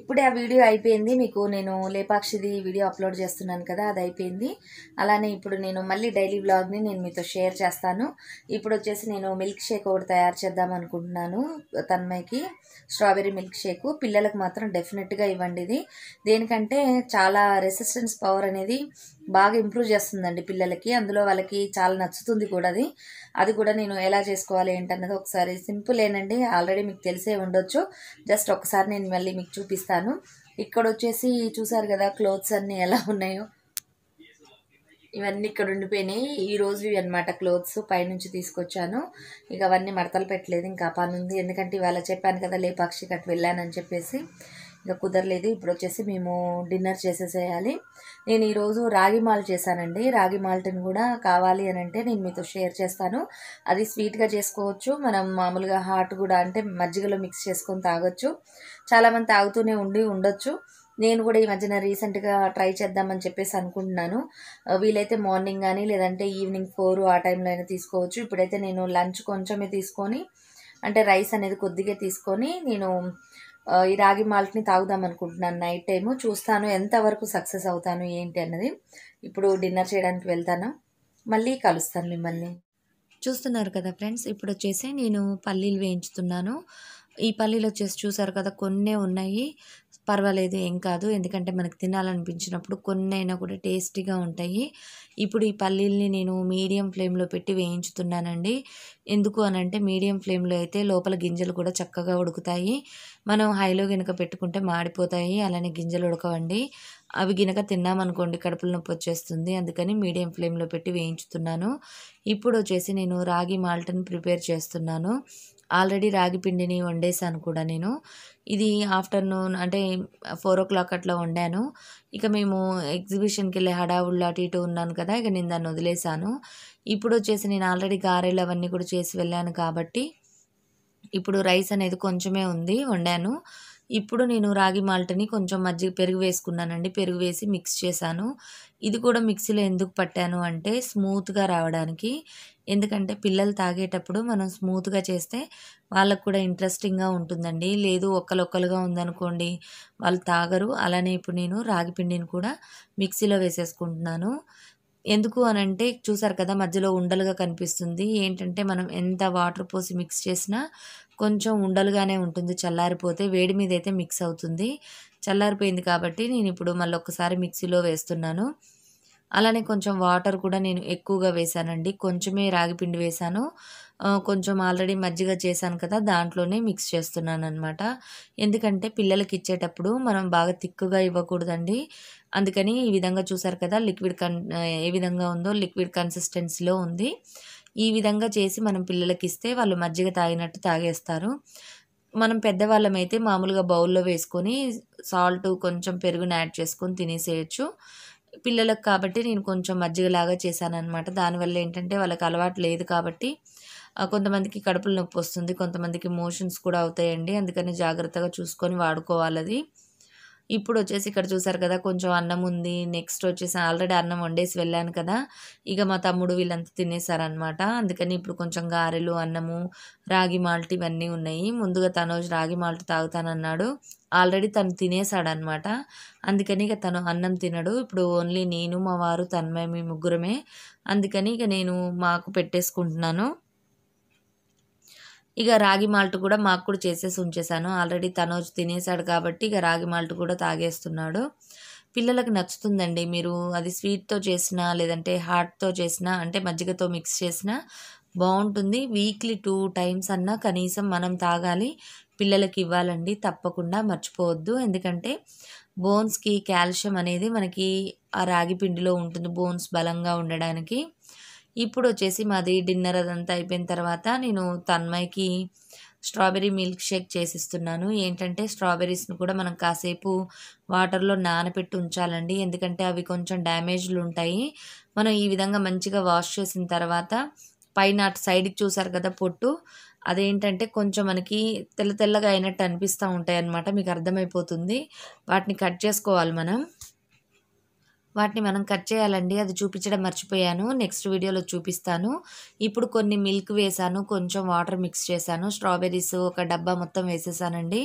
ఇప్పుడే ఆ వీడియో అయిపోయింది మీకు నేను లేపాక్షిది వీడియో అప్లోడ్ చేస్తున్నాను కదా అది అయిపోయింది అలానే ఇప్పుడు నేను మళ్ళీ డైలీ వ్లాగ్ని నేను మీతో షేర్ చేస్తాను ఇప్పుడు వచ్చేసి నేను మిల్క్ షేక్ ఒకటి తయారు చేద్దాం అనుకుంటున్నాను తన్మయ్యకి స్ట్రాబెర్రీ మిల్క్ షేక్ పిల్లలకు మాత్రం డెఫినెట్గా ఇవ్వండి ఇది దేనికంటే చాలా రెసిస్టెన్స్ పవర్ అనేది బాగా ఇంప్రూవ్ చేస్తుందండి పిల్లలకి అందులో వాళ్ళకి చాలా నచ్చుతుంది కూడా అది అది కూడా నేను ఎలా చేసుకోవాలి ఏంటన్నది ఒకసారి సింపుల్ ఏనండి ఆల్రెడీ మీకు తెలిసే ఉండొచ్చు జస్ట్ ఒకసారి నేను మళ్ళీ మీకు చూపిస్తాను ఇక్కడ వచ్చేసి చూసారు కదా క్లోత్స్ అన్నీ ఎలా ఉన్నాయో ఇవన్నీ ఇక్కడ ఉండిపోయినాయి ఈ రోజు అనమాట క్లోత్స్ పైనుంచి తీసుకొచ్చాను ఇక అవన్నీ మడతలు పెట్టలేదు ఇంకా పని ఉంది ఎందుకంటే ఇవాళ చెప్పాను కదా లేపాక్షి కట్ వెళ్ళానని చెప్పేసి ఇక కుదరలేదు ఇప్పుడు వచ్చేసి మేము డిన్నర్ చేసేసేయాలి నేను ఈరోజు రాగి మాల్ట్ చేశానండి రాగి మాల్ట్ని కూడా కావాలి అని అంటే నేను మీతో షేర్ చేస్తాను అది స్వీట్గా చేసుకోవచ్చు మనం మామూలుగా హాట్ కూడా అంటే మజ్జిగలో మిక్స్ చేసుకొని తాగొచ్చు చాలామంది తాగుతూనే ఉండి ఉండొచ్చు నేను కూడా ఈ మధ్యన రీసెంట్గా ట్రై చేద్దామని చెప్పేసి అనుకుంటున్నాను ఆ, వీలైతే మార్నింగ్ కానీ లేదంటే ఈవినింగ్ ఫోర్ ఆ టైంలో అయినా తీసుకోవచ్చు ఇప్పుడైతే నేను లంచ్ కొంచెమే తీసుకొని అంటే రైస్ అనేది కొద్దిగా తీసుకొని నేను ఆ, ఈ రాగి మాల్ట్ని తాగుదాం అనుకుంటున్నాను నైట్ టైము చూస్తాను ఎంతవరకు సక్సెస్ అవుతాను ఏంటి అన్నది ఇప్పుడు డిన్నర్ చేయడానికి వెళ్తాను మళ్ళీ కలుస్తాను మిమ్మల్ని చూస్తున్నారు కదా ఫ్రెండ్స్ ఇప్పుడు వచ్చేసి నేను పల్లీలు వేయించుతున్నాను ఈ పల్లీలు వచ్చేసి చూసారు కదా కొన్నే ఉన్నాయి పర్వాలేదు ఏం కాదు ఎందుకంటే మనకు తినాలనిపించినప్పుడు కొన్ని అయినా కూడా టేస్టీగా ఉంటాయి ఇప్పుడు ఈ పల్లీల్ని నేను మీడియం ఫ్లేమ్లో పెట్టి వేయించుతున్నానండి ఎందుకు అని అంటే మీడియం ఫ్లేమ్లో అయితే లోపల గింజలు కూడా చక్కగా ఉడుకుతాయి మనం హైలో గినక పెట్టుకుంటే మాడిపోతాయి అలానే గింజలు ఉడకవండి అవి గినక తిన్నామనుకోండి కడుపులో నొప్పి వచ్చేస్తుంది అందుకని మీడియం ఫ్లేమ్లో పెట్టి వేయించుతున్నాను ఇప్పుడు వచ్చేసి నేను రాగి మాల్ట్ని ప్రిపేర్ చేస్తున్నాను ఆల్రెడీ రాగి పిండిని వండేసాను కూడా నేను ఇది ఆఫ్టర్నూన్ అంటే ఫోర్ ఓ క్లాక్ అట్లా వండాను ఇక మేము ఎగ్జిబిషన్కి వెళ్ళే హడావుళ్ళు అటు ఇటు ఉన్నాను కదా ఇక నేను దాన్ని వదిలేసాను ఇప్పుడు వచ్చేసి నేను ఆల్రెడీ గారెలు అవన్నీ కూడా చేసి వెళ్ళాను కాబట్టి ఇప్పుడు రైస్ అనేది కొంచెమే ఉంది వండాను ఇప్పుడు నేను రాగి మాల్ట్ని కొంచెం మజ్జిగ పెరుగు వేసుకున్నానండి పెరుగు వేసి మిక్స్ చేశాను ఇది కూడా మిక్సీలో ఎందుకు పట్టాను అంటే స్మూత్గా రావడానికి ఎందుకంటే పిల్లలు తాగేటప్పుడు మనం స్మూత్గా చేస్తే వాళ్ళకు కూడా ఇంట్రెస్టింగ్గా ఉంటుందండి లేదు ఒక్కలొక్కలుగా ఉందనుకోండి వాళ్ళు తాగరు అలానే ఇప్పుడు నేను రాగి పిండిని కూడా మిక్సీలో వేసేసుకుంటున్నాను ఎందుకు అని అంటే చూసారు కదా మధ్యలో ఉండలుగా కనిపిస్తుంది ఏంటంటే మనం ఎంత వాటర్ పోసి మిక్స్ చేసినా కొంచెం ఉండలుగానే ఉంటుంది చల్లారిపోతే వేడి మీద అయితే మిక్స్ అవుతుంది చల్లారిపోయింది కాబట్టి నేను ఇప్పుడు మళ్ళీ ఒక్కసారి మిక్సీలో వేస్తున్నాను అలానే కొంచెం వాటర్ కూడా నేను ఎక్కువగా వేసానండి కొంచెమే రాగిపిండి వేసాను ఆ, కొంచెం ఆల్రెడీ మజ్జిగ చేశాను కదా దాంట్లోనే మిక్స్ చేస్తున్నాను అనమాట ఎందుకంటే పిల్లలకి ఇచ్చేటప్పుడు మనం బాగా తిక్కుగా ఇవ్వకూడదండి అందుకని ఈ విధంగా చూసారు కదా లిక్విడ్ కన్ ఏ విధంగా ఉందో లిక్విడ్ కన్సిస్టెన్సీలో ఉంది ఈ విధంగా చేసి మనం పిల్లలకి ఇస్తే వాళ్ళు మజ్జిగ తాగినట్టు తాగేస్తారు మనం పెద్దవాళ్ళమైతే మామూలుగా బౌల్లో వేసుకొని సాల్ట్ కొంచెం పెరుగుని యాడ్ చేసుకొని తినేసేయచ్చు పిల్లలకు కాబట్టి నేను కొంచెం మజ్జిగలాగా చేశాను అనమాట దానివల్ల ఏంటంటే వాళ్ళకి అలవాటు లేదు కాబట్టి ఆ, కొంతమందికి కడుపులో నొప్పి వస్తుంది కొంతమందికి మోషన్స్ కూడా అవుతాయండి అందుకని జాగ్రత్తగా చూసుకొని వాడుకోవాలి అది ఇప్పుడు వచ్చేసి ఇక్కడ చూసారు కదా కొంచెం అన్నం ఉంది నెక్స్ట్ వచ్చేసి ఆల్రెడీ అన్నం వండేసి వెళ్ళాను కదా ఇక మా తమ్ముడు వీళ్ళంతా తినేసారనమాట అందుకని ఇప్పుడు కొంచెం గారెలు అన్నము రాగి మాల్ట్ ఇవన్నీ ఉన్నాయి ముందుగా తనోజ్ రాగి మాల్ట్ తాగుతానన్నాడు ఆల్రెడీ తను తినేసాడనమాట అందుకని ఇక తను అన్నం తినడు ఇప్పుడు ఓన్లీ నేను మా వారు తన్మయ మీ ముగ్గురమే అందుకని ఇక నేను మాకు పెట్టేసుకుంటున్నాను ఇక రాగి మాల్ట్ కూడా మాకు కూడా చేసేసి ఉంచేసాను ఆల్రెడీ తనోజ్ తినేసాడు కాబట్టి ఇక రాగి మాల్ట్ కూడా తాగేస్తున్నాడు పిల్లలకు నచ్చుతుందండి మీరు అది స్వీట్తో చేసినా లేదంటే హాట్తో చేసినా అంటే మజ్జిగతో మిక్స్ చేసినా బాగుంటుంది వీక్లీ టూ టైమ్స్ అన్నా కనీసం మనం తాగాలి పిల్లలకి ఇవ్వాలండి తప్పకుండా మర్చిపోవద్దు ఎందుకంటే బోన్స్కి కాల్షియం అనేది మనకి ఆ రాగి పిండిలో ఉంటుంది బోన్స్ బలంగా ఉండడానికి ఇప్పుడు వచ్చేసి మాది డిన్నర్ అదంతా అయిపోయిన తర్వాత నేను తన్మయ్యకి స్ట్రాబెర్రీ మిల్క్ షేక్ చేసిస్తున్నాను ఏంటంటే స్ట్రాబెర్రీస్ని కూడా మనం కాసేపు వాటర్లో నానబెట్టి ఉంచాలండి ఎందుకంటే అవి కొంచెం డ్యామేజ్లు ఉంటాయి మనం ఈ విధంగా మంచిగా వాష్ చేసిన తర్వాత పైన అటు సైడ్కి చూసారు కదా పొట్టు అదేంటంటే కొంచెం మనకి తెల్ల తెల్లగా అయినట్టు అనిపిస్తూ ఉంటాయి అన్నమాట మీకు అర్థమైపోతుంది వాటిని కట్ చేసుకోవాలి మనం వాటిని మనం కట్ చేయాలండి అది చూపించడం మర్చిపోయాను నెక్స్ట్ వీడియోలో చూపిస్తాను ఇప్పుడు కొన్ని మిల్క్ వేసాను కొంచెం వాటర్ మిక్స్ చేశాను స్ట్రాబెర్రీస్ ఒక డబ్బా మొత్తం వేసేసానండి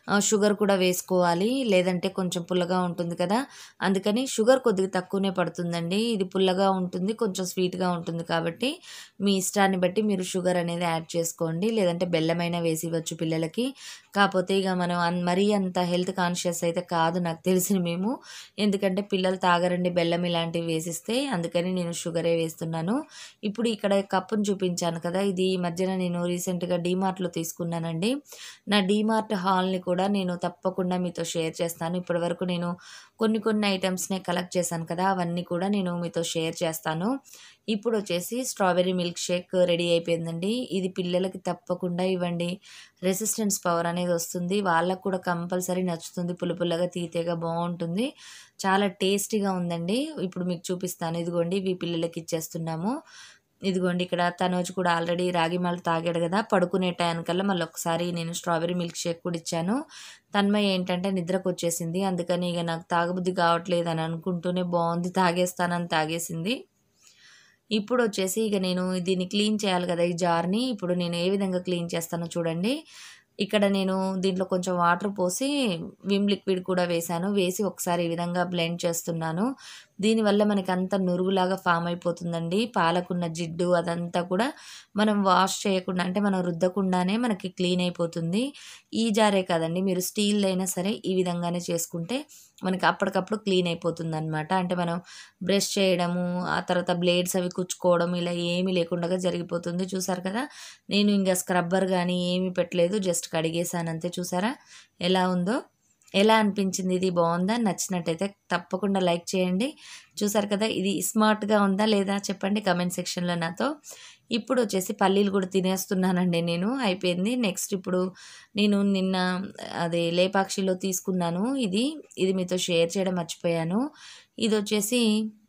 ఆ, షుగర్ కూడా వేసుకోవాలి లేదంటే కొంచెం పుల్లగా ఉంటుంది కదా అందుకని షుగర్ కొద్దిగా తక్కువనే పడుతుందండి ఇది పుల్లగా ఉంటుంది కొంచెం స్వీట్గా ఉంటుంది కాబట్టి మీ ఇష్టాన్ని బట్టి మీరు షుగర్ అనేది యాడ్ చేసుకోండి లేదంటే బెల్లమైనా వేసి ఇవ్వచ్చు పిల్లలకి కాకపోతే ఇక మనం అన్- మరీ అంత హెల్త్ కాన్షియస్ అయితే కాదు నాకు తెలిసిన మేము ఎందుకంటే పిల్లలు తాగరండి బెల్లం ఇలాంటివి వేసిస్తే అందుకని నేను షుగరే వేస్తున్నాను ఇప్పుడు ఇక్కడ కప్పును చూపించాను కదా ఇది ఈ మధ్యన నేను రీసెంట్గా డీమార్ట్లో తీసుకున్నానండి నా డీమార్ట్ హాల్ని కూడా నేను తప్పకుండా మీతో షేర్ చేస్తాను ఇప్పటివరకు నేను కొన్ని కొన్ని ఐటమ్స్ని కలెక్ట్ చేశాను కదా అవన్నీ కూడా నేను మీతో షేర్ చేస్తాను ఇప్పుడు వచ్చేసి స్ట్రాబెర్రీ మిల్క్ షేక్ రెడీ అయిపోయిందండి ఇది పిల్లలకి తప్పకుండా ఇవ్వండి రెసిస్టెన్స్ పవర్ అనేది వస్తుంది వాళ్ళకు కూడా కంపల్సరీ నచ్చుతుంది పుల్ల పుల్లగా తీతేగా బాగుంటుంది చాలా టేస్టీగా ఉందండి ఇప్పుడు మీకు చూపిస్తాను ఇదిగోండి ఇవి పిల్లలకి ఇచ్చేస్తున్నాము ఇదిగోండి ఇక్కడ తనోజ్ కూడా ఆల్రెడీ రాగి మాలు తాగాడు కదా పడుకునే టైంకల్లా మళ్ళీ ఒకసారి నేను స్ట్రాబెర్రీ మిల్క్ షేక్ కూడా ఇచ్చాను తన్మయ్య ఏంటంటే నిద్రకు వచ్చేసింది అందుకని ఇక నాకు తాగబుద్ధి కావట్లేదు అని అనుకుంటూనే బాగుంది తాగేస్తానని తాగేసింది ఇప్పుడు వచ్చేసి ఇక నేను దీన్ని క్లీన్ చేయాలి కదా ఈ జార్ని ఇప్పుడు నేను ఏ విధంగా క్లీన్ చేస్తానో చూడండి ఇక్కడ నేను దీంట్లో కొంచెం వాటర్ పోసి విమ్ లిక్విడ్ కూడా వేశాను వేసి ఒకసారి ఈ విధంగా బ్లెండ్ చేస్తున్నాను దీనివల్ల మనకి అంత నురుగులాగా ఫామ్ అయిపోతుందండి పాలకున్న జిడ్డు అదంతా కూడా మనం వాష్ చేయకుండా అంటే మనం రుద్దకుండానే మనకి క్లీన్ అయిపోతుంది ఈ జారే కాదండి మీరు స్టీల్ అయినా సరే ఈ విధంగానే చేసుకుంటే మనకి అప్పటికప్పుడు క్లీన్ అయిపోతుంది అనమాట అంటే మనం బ్రష్ చేయడము ఆ తర్వాత బ్లేడ్స్ అవి కుచ్చుకోవడం ఇలా ఏమీ లేకుండా జరిగిపోతుంది చూసారు కదా నేను ఇంకా స్క్రబ్బర్ కానీ ఏమీ పెట్టలేదు జస్ట్ కడిగేసాను అంతే చూసారా ఎలా ఉందో ఎలా అనిపించింది ఇది బాగుందా నచ్చినట్టయితే తప్పకుండా లైక్ చేయండి చూసారు కదా ఇది స్మార్ట్గా ఉందా లేదా చెప్పండి కమెంట్ సెక్షన్లో నాతో ఇప్పుడు వచ్చేసి పల్లీలు కూడా తినేస్తున్నానండి నేను అయిపోయింది నెక్స్ట్ ఇప్పుడు నేను నిన్న అది లేపాక్షిలో తీసుకున్నాను ఇది ఇది మీతో షేర్ చేయడం మర్చిపోయాను ఇది వచ్చేసి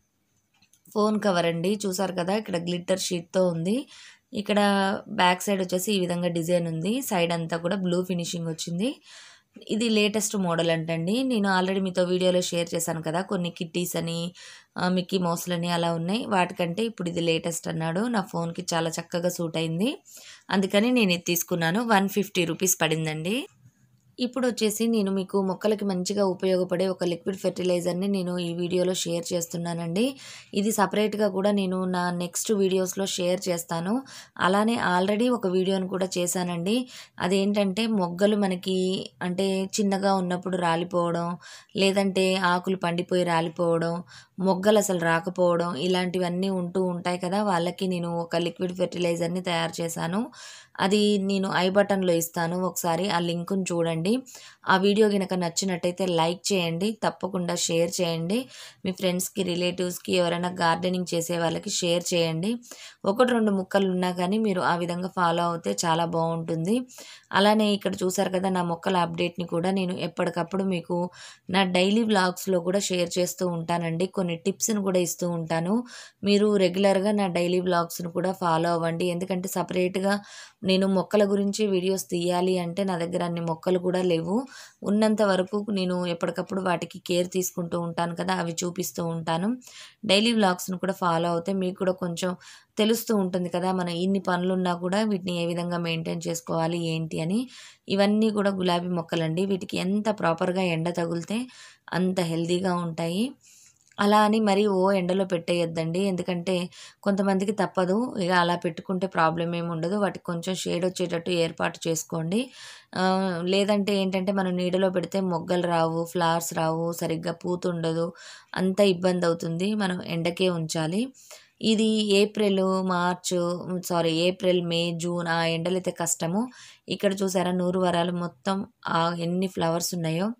ఫోన్ కవర్ అండి చూసారు కదా ఇక్కడ గ్లిట్టర్ షీట్తో ఉంది ఇక్కడ బ్యాక్ సైడ్ వచ్చేసి ఈ విధంగా డిజైన్ ఉంది సైడ్ అంతా కూడా బ్లూ ఫినిషింగ్ వచ్చింది ఇది లేటెస్ట్ మోడల్ అంటండి నేను ఆల్రెడీ మీతో వీడియోలో షేర్ చేశాను కదా కొన్ని కిట్టీస్ అని ఆ, మిక్కీ మౌస్లని అలా ఉన్నాయి వాటికంటే ఇప్పుడు ఇది లేటెస్ట్ అన్నాడు నా ఫోన్కి చాలా చక్కగా సూట్ అయింది అందుకని నేను ఇది తీసుకున్నాను వన్ ఫిఫ్టీ రూపీస్ పడిందండి ఇప్పుడు వచ్చేసి నేను మీకు మొక్కలకి మంచిగా ఉపయోగపడే ఒక లిక్విడ్ ఫెర్టిలైజర్ని నేను ఈ వీడియోలో షేర్ చేస్తున్నానండి ఇది సపరేట్గా కూడా నేను నా నెక్స్ట్ వీడియోస్లో షేర్ చేస్తాను అలానే ఆల్రెడీ ఒక వీడియోని కూడా చేశానండి అదేంటంటే మొగ్గలు మనకి అంటే చిన్నగా ఉన్నప్పుడు రాలిపోవడం లేదంటే ఆకులు పండిపోయి రాలిపోవడం మొగ్గలు అసలు రాకపోవడం ఇలాంటివన్నీ ఉంటూ ఉంటాయి కదా వాళ్ళకి నేను ఒక లిక్విడ్ ఫెర్టిలైజర్ని తయారు చేశాను అది నేను ఐ బటన్లో ఇస్తాను ఒకసారి ఆ లింకును చూడండి ఆ వీడియో కనుక నచ్చినట్టయితే లైక్ చేయండి తప్పకుండా షేర్ చేయండి మీ ఫ్రెండ్స్కి రిలేటివ్స్కి ఎవరైనా గార్డెనింగ్ చేసే వాళ్ళకి షేర్ చేయండి ఒకటి రెండు ముక్కలు ఉన్నా కానీ మీరు ఆ విధంగా ఫాలో అవుతే చాలా బాగుంటుంది అలానే ఇక్కడ చూసారు కదా నా మొక్కల అప్డేట్ని కూడా నేను ఎప్పటికప్పుడు మీకు నా డైలీ వ్లాగ్స్లో కూడా షేర్ చేస్తూ ఉంటానండి కొన్ని టిప్స్ని కూడా ఇస్తూ ఉంటాను మీరు రెగ్యులర్గా నా డైలీ వ్లాగ్స్ను కూడా ఫాలో అవ్వండి ఎందుకంటే సపరేట్గా నేను మొక్కల గురించి వీడియోస్ తీయాలి అంటే నా దగ్గర అన్ని మొక్కలు కూడా లేవు ఉన్నంత వరకు నేను ఎప్పటికప్పుడు వాటికి కేర్ తీసుకుంటూ ఉంటాను కదా అవి చూపిస్తూ ఉంటాను డైలీ వ్లాగ్స్ను కూడా ఫాలో అవుతే మీకు కూడా కొంచెం తెలుస్తూ ఉంటుంది కదా మన ఇన్ని పనులు ఉన్నా కూడా వీటిని ఏ విధంగా మెయింటైన్ చేసుకోవాలి ఏంటి అని ఇవన్నీ కూడా గులాబీ మొక్కలండి వీటికి ఎంత ప్రాపర్గా ఎండ తగిలితే అంత హెల్తీగా ఉంటాయి అలా అని మరి ఓ ఎండలో పెట్టేయొద్దండి ఎందుకంటే కొంతమందికి తప్పదు ఇక అలా పెట్టుకుంటే ప్రాబ్లం ఏమి ఉండదు వాటికి కొంచెం షేడ్ వచ్చేటట్టు ఏర్పాటు చేసుకోండి ఆ, లేదంటే ఏంటంటే మనం నీడలో పెడితే మొగ్గలు రావు ఫ్లవర్స్ రావు సరిగ్గా పూత ఉండదు అంత ఇబ్బంది అవుతుంది మనం ఎండకే ఉంచాలి ఇది April March sorry April May June ఆ ఎండలైతే కష్టము ఇక్కడ చూసారా నూరు వరాలు మొత్తం ఆ ఎన్ని ఫ్లవర్స్ ఉన్నాయో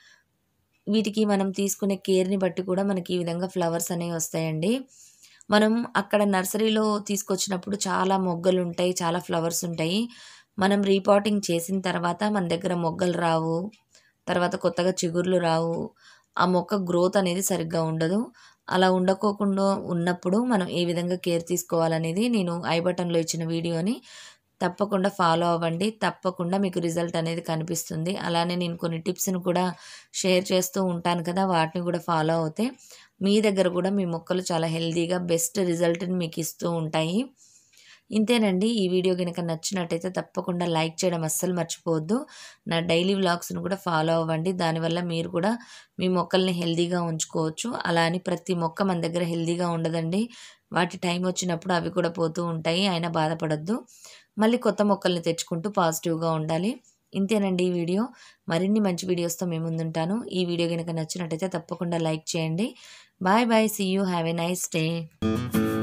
వీటికి మనం తీసుకునే కేర్ని బట్టి కూడా మనకి ఈ విధంగా ఫ్లవర్స్ అనేవి వస్తాయండి మనం అక్కడ నర్సరీలో తీసుకొచ్చినప్పుడు చాలా మొగ్గలు ఉంటాయి చాలా ఫ్లవర్స్ ఉంటాయి మనం రీపాటింగ్ చేసిన తర్వాత మన దగ్గర మొగ్గలు రావు తర్వాత కొత్తగా చిగుర్లు రావు ఆ మొక్క గ్రోత్ అనేది సరిగ్గా ఉండదు అలా ఉండకోకుండా ఉన్నప్పుడు మనం ఏ విధంగా కేర్ తీసుకోవాలనేది నేను ఐ బటన్లో ఇచ్చిన వీడియోని తప్పకుండా ఫాలో అవ్వండి తప్పకుండా మీకు రిజల్ట్ అనేది కనిపిస్తుంది అలానే నేను కొన్ని టిప్స్ని కూడా షేర్ చేస్తూ ఉంటాను కదా వాటిని కూడా ఫాలో అవుతే మీ దగ్గర కూడా మీ మొక్కలు చాలా హెల్తీగా బెస్ట్ రిజల్ట్ని మీకు ఇస్తూ ఉంటాయి ఇంతేనండి ఈ వీడియో కనుక నచ్చినట్టయితే తప్పకుండా లైక్ చేయడం అస్సలు మర్చిపోవద్దు నా డైలీ వ్లాగ్స్ను కూడా ఫాలో అవ్వండి దానివల్ల మీరు కూడా మీ మొక్కల్ని హెల్దీగా ఉంచుకోవచ్చు అలా అని ప్రతి మొక్క మన దగ్గర హెల్దీగా ఉండదండి వాటి టైం వచ్చినప్పుడు అవి కూడా పోతూ ఉంటాయి అయినా బాధపడద్దు మళ్ళీ కొత్త మొక్కల్ని తెచ్చుకుంటూ పాజిటివ్గా ఉండాలి ఇంతేనండి ఈ వీడియో మరిన్ని మంచి వీడియోస్తో మేము ముందుంటాను ఈ వీడియో కనుక నచ్చినట్టయితే తప్పకుండా లైక్ చేయండి bye bye see you have a nice day